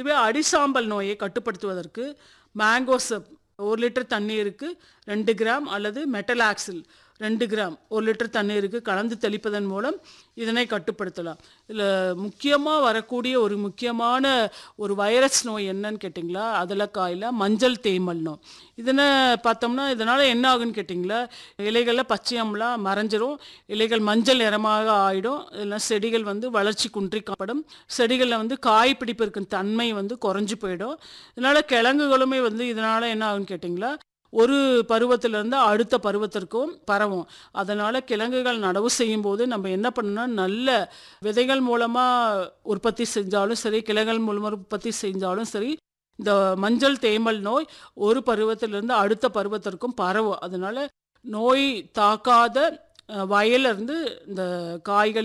இதுவே அடிசாம்பல் நோயை கட்டுப்படுத்துவதற்கு மேங்கோசப் ஒரு லிட்டர் தண்ணீருக்கு ரெண்டு கிராம் அல்லது மெட்டலாக்சில் ரெண்டு கிராம் ஒரு லிட்டர் தண்ணீருக்கு கலந்து தெளிப்பதன் மூலம் இதனை கட்டுப்படுத்தலாம் இதில் முக்கியமாக வரக்கூடிய ஒரு முக்கியமான ஒரு வைரஸ் நோய் என்னன்னு கேட்டிங்களா அதலக்காயில் மஞ்சள் தேமல் நோய் இதனை பார்த்தோம்னா இதனால் என்ன ஆகுன்னு கேட்டிங்களா இலைகளில் பச்சையம்லாம் மறைஞ்சிரும் இலைகள் மஞ்சள் நிறமாக ஆயிடும் இதெல்லாம் செடிகள் வந்து வளர்ச்சி குன்றி காப்படும் செடிகளில் வந்து காய் பிடிப்பிருக்கும் தன்மை வந்து குறைஞ்சு போயிடும் இதனால் கிழங்குகளுமே வந்து இதனால் என்ன ஆகுன்னு கேட்டிங்களா ஒரு பருவத்திலிருந்து அடுத்த பருவத்திற்கும் பரவும் அதனால் கிழங்குகள் நடவு செய்யும் போது நம்ம என்ன பண்ணணும்னா நல்ல விதைகள் மூலமாக உற்பத்தி செஞ்சாலும் சரி கிழங்குகள் மூலமாக உற்பத்தி செஞ்சாலும் சரி இந்த மஞ்சள் தேமல் நோய் ஒரு பருவத்திலிருந்து அடுத்த பருவத்திற்கும் பரவும் அதனால நோய் தாக்காத அஹ், வயல்ல இருந்து இந்த காய்கள்